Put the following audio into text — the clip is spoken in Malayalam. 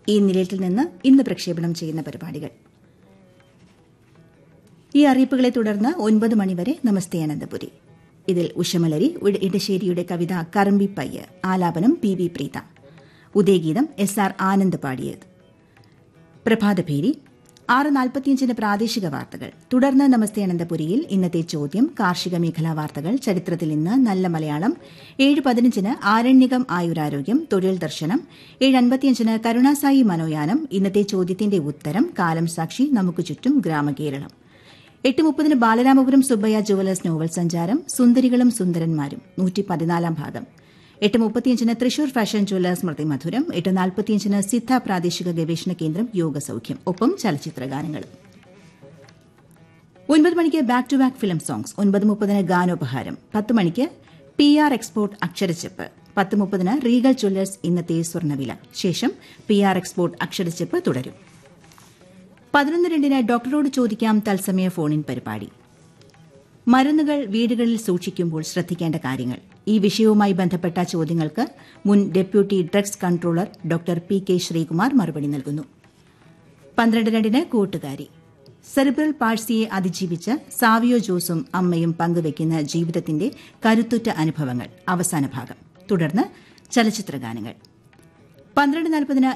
ഈ നിലയത്തിൽ നിന്ന് ഇന്ന് പ്രക്ഷേപണം ചെയ്യുന്ന പരിപാടികൾ ഈ അറിയിപ്പുകളെ തുടർന്ന് ഒൻപത് മണിവരെ നമസ്തേ അനന്തപുരി ഇതിൽ ഉഷമലരി ഉട- ഇടശ്ശേരിയുടെ കവിത കറമ്പി പയ്യ് ആലാപനം പി വി പ്രീത ഉദയഗീതം എസ് ആർ ആനന്ദ് പാടിയത് പ്രഭാതഭേരി ആറ് നാൽപ്പത്തിയഞ്ചിന് പ്രാദേശിക വാർത്തകൾ തുടർന്ന് നമസ്തേ അനന്തപുരിയിൽ ഇന്നത്തെ ചോദ്യം കാർഷിക മേഖലാ വാർത്തകൾ ചരിത്രത്തിൽ ഇന്ന് നല്ല മലയാളം ഏഴ് പതിനഞ്ചിന് ആരണ്യകം ആയുരാരോഗ്യം തൊഴിൽ ദർശനം ഏഴ് അൻപത്തിയഞ്ചിന് കരുണാസായി മനോയാനം ഇന്നത്തെ ചോദ്യത്തിന്റെ ഉത്തരം കാലം സാക്ഷി നമുക്ക് ചുറ്റും ഗ്രാമകേരളം എട്ട് മുപ്പതിന് ബാലരാമപുരം സുബ്ബയ്യ ജുവലേഴ്സ് നോവൽ സഞ്ചാരം സുന്ദരികളും സുന്ദരന്മാരും നൂറ്റി പതിനാലാം ഭാഗം എട്ട് മുപ്പത്തിയഞ്ചിന് തൃശൂർ ഫാഷൻ ജുവലേഴ്സ് സ്മൃതി മധുരം എട്ട് നാൽപ്പത്തിയഞ്ചിന് സിദ്ധ പ്രാദേശിക ഗവേഷണ കേന്ദ്രം യോഗസൌഖ്യം ഒപ്പം ചലച്ചിത്ര ഗാനങ്ങളും ഒൻപത് മണിക്ക് back to back film songs ഒൻപത് മുപ്പതിന് ഗാനോപഹാരം പത്ത് മണിക്ക് പി ആർ എക്സ്പോർട്ട് അക്ഷരച്ചെപ്പ് പത്ത് മുപ്പതിന് റീഗൽ ജ്വല്ലേഴ്സ് ഇന്നത്തെ സ്വർണ്ണവില ശേഷം പി ആർ എക്സ്പോർട്ട് അക്ഷരച്ചെപ്പ് തുടരും പതിനൊന്ന് രണ്ടിന് ഡോക്ടറോട് ചോദിക്കാം തത്സമയ ഫോണിൻ പരിപാടി മരുന്നുകൾ വീടുകളിൽ സൂക്ഷിക്കുമ്പോൾ ശ്രദ്ധിക്കേണ്ട കാര്യങ്ങൾ ഈ വിഷയവുമായി ബന്ധപ്പെട്ട ചോദ്യങ്ങൾക്ക് മുൻ deputy drugs controller doctor P K Sreekumar മറുപടി നൽകുന്നു പന്ത്രണ്ട് രണ്ടിന് കൂട്ടുകാരി സെറിബ്രൽ പാഴ്സിയെ അതിജീവിച്ച് സാവിയോ ജോസും അമ്മയും പങ്കുവയ്ക്കുന്ന ജീവിതത്തിന്റെ കരുത്തുറ്റ അനുഭവങ്ങൾ അവസാന ഭാഗം തുടർന്ന് ചലച്ചിത്ര ഗാനങ്ങൾ പന്ത്രണ്ട് നാൽപ്പതിന്